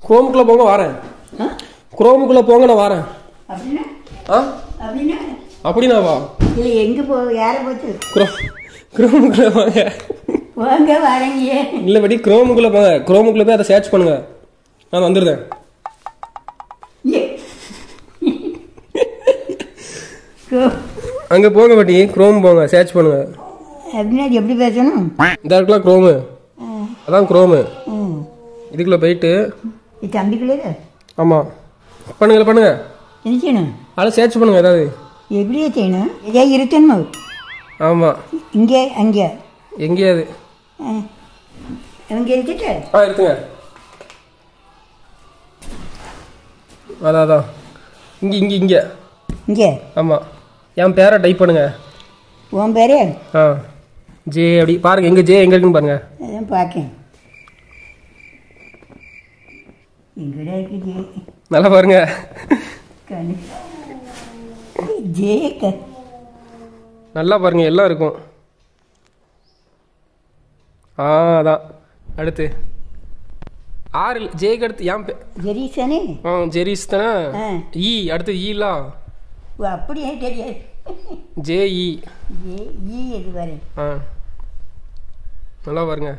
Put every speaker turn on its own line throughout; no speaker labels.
குரோமுக்குள்ளே போங்க வரேன்
ஆ?
குரோமுக்குள்ளே போங்க நான் வரேன்
அப்படின்னா
ஆ
அப்படின்னா
அப்படின்னா வா
இல்லை எங்கே போ யாரை போச்சு
குரோ குரோமுக்குள்ளே வாங்க
போங்க வரீங்க
இல்லை படி குரோமுக்குள்ளே போங்க குரோமுக்குள்ளே போய் அதை சர்ச் பண்ணுங்க நான் வந்துடுறேன்
ஏ. கோ-
அங்கே போங்க பாட்டி குரோம் போங்க சர்ச் பண்ணுங்க
அப்படின்னா அது எப்படி பேசணும்
இந்த இருக்கலாம் குரோமு
ஆ,
அதான் குரோமு
ம்.
இதுக்குள்ளே போயிட்டு
இது தம்பிக்குள்ளே
ஆமாம் பண்ணுங்க பண்ணுங்க
என்ன செய்யணும்
அதில் சர்ச் பண்ணுங்க ஏதாவது
எப்படியே செய்யணும் இதே இருக்கணுமா
ஆமாம்
இங்கே அங்கே
எங்கேயாவது
ஆ. அங்கே இருந்துட்டு
ஆ இருக்குங்க அதான் அதான் இங்கே இங்கே இங்கே
இங்கே
ஆமாம் என் பேரை டைப் பண்ணுங்க
உன் பேரே
ஆ ஜே அப்படி பாருங்க எங்கே ஜே எங்கே இருக்குன்னு பாருங்க
அதான் பார்க்கேன் எங்கடா இருக்கு ஜே
நல்லா பாருங்க
கணு ஜே க
நல்லா பாருங்க எல்லாம் இருக்கும் ஆ அதான் அடுத்து ஆறு இல்ல, ஜேக்கு அடுத்து என் பே
ஜெரீஸானே
ஆ ஜெரிஸ் தானே
ஆ.
ஈ அடுத்து ஈலாம்
ஓ அப்படியே தெரியாது
ஜே இ
ஜே ஈ எது வரை
ஆ நல்லா பாருங்க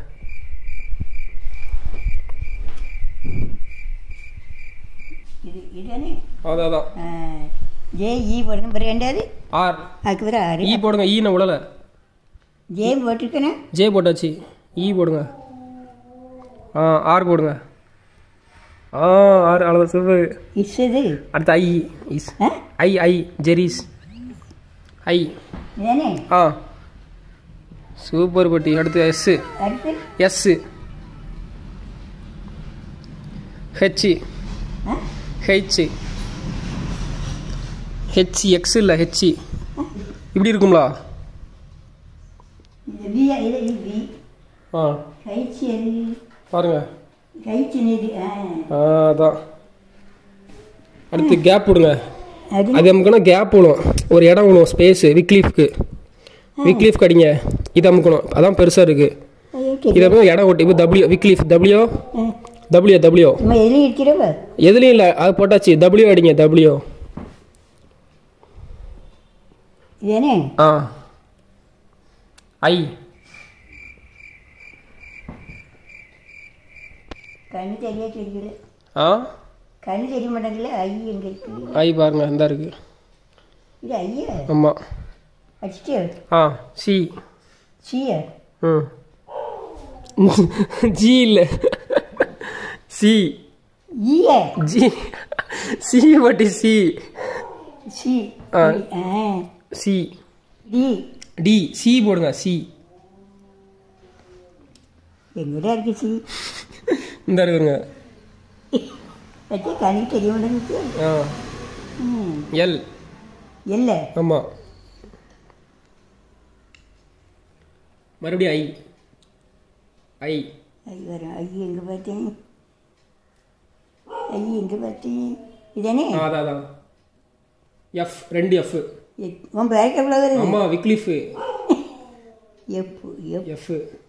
இது இதுதானே
அதான் அதான்
ஆ, ஜே ஈ போடணும் பிறகு ரெண்டாவது
ஆர்
அதுக்கு பிறகு ஆறு
ஈ போடுங்க ஈ நான் விடலை
ஜே போட்டிருக்கேனே
ஜே போட்டாச்சு ஈ போடுங்க ஆ ஆர் போடுங்க ஆ ஆர் அவ்வளோ சூப்பர்
இஸ் இது
அடுத்து ஐ is
ah
I I Jerry's ஐ
இதானே
ஆ சூப்பர் பட்டி அடுத்து எஸ்
அடுத்து
எஸ் ஹெச்
ஆ
ஹெச் ஹெச் எக்ஸ் இல்லை ஹெச் இப்படி இருக்குங்களா
இது வி இது இது வி
ஆ
கைச்சி அது
பாருங்க
கைச்சி இது ஆ
ஆ அதான் அடுத்து கேப் விடுங்க
அது
அது அமுக்குனா கேப் விடும் ஒரு இடம் விடும் ஸ்பேஸு விக்லீஃப்க்கு விக்லீஃப் கடிங்க இது அமுக்கணும் அதான் பெருசாக இருக்குது
ஐயோ,
இதை போய் இடம் விட்டு இப்போ டபிள்யூ விக்லீஃப் டபிள்யூ
ஆ.
டபிள்யூ டபிள்யூ
சும்மா எதுலையும் இருக்கிறவ
எதுலையும் இல்லை அது போட்டாச்சு டபிள்யூ அடிங்க டபிள்யூ
இதுதானே
ஆ ஐ
கண்ணு தெரிய தெரியல
ஆ
கண்ணு தெரிய மாட்டேங்கல ஐ எங்க இருக்கு
ஐ பாருங்க இந்த இருக்கு
இது ஐயா
ஆமாம்
அடிச்சிட்டு
ஆ சி
சியா
ம் ஜி இல்லை சி
ஈய
ஜி சி பட்டி சி
சி
ஆ.
ஆ
சி
டி
டி சி போடுங்க சி
எங்கடா இருக்கு சி
இந்த இருக்குங்க
வச்சு கண்ணு தெரிய மாட்டேங்குது
ஆ
ம்
எல்
இல்லை
ஆமாம் மறுபடியும் ஐ ஐ
ஐ வரும் ஐ எங்கே பார்த்தேன் ஐ எங்கே பார்த்தேன் இதானே
ஆ அதான் அதான் எஃப் ரெண்டு எஃப்
எ- உன் பேருக்கு எவ்வளோ வருது
ஆமாம் விக்லிஃபு
எப் எப்
எஃப்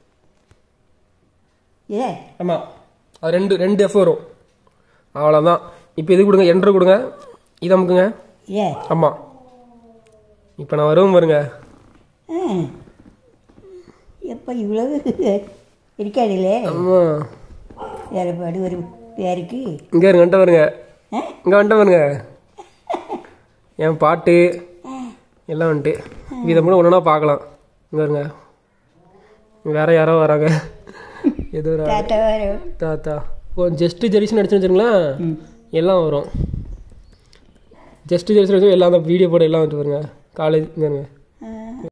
ஏ
ஆமாம் அது ரெண்டு ரெண்டு எஃப் வரும் அவ்வளோதான் இப்போ இது கொடுங்க என்ட்ரு கொடுங்க இது அமுக்குங்க
ஏ
ஆமாம் இப்போ நான் வருவேன் பாருங்க
ஆ எப்போ இவ்வளவு இருக்காதுல்லே
ஆமாம்
வேலைப்பாடு ஒரு பேருக்கு
இங்கே இருங்க வந்துட்டு வருங்க
ஆ
இங்கே வந்துட்டு வருங்க என் பாட்டு எல்லாம் வந்துட்டு இதை மட்டும் ஒன்றா பார்க்கலாம் இங்கே இருங்க வேற யாரோ வராங்க ஏதோ ஒரு ஆளு.
தாத்தா வரும்
தாத்தா இப்போ ஜஸ்ட் ஜெரிசன் அடிச்சு வச்சுருங்களேன் எல்லாம் வரும் ஜஸ்ட் ஜெரிசன் அடிச்சு எல்லாம் அந்த வீடியோ போட எல்லாம் வந்துட்டு வருங்க காலேஜ் இங்கே இருங்க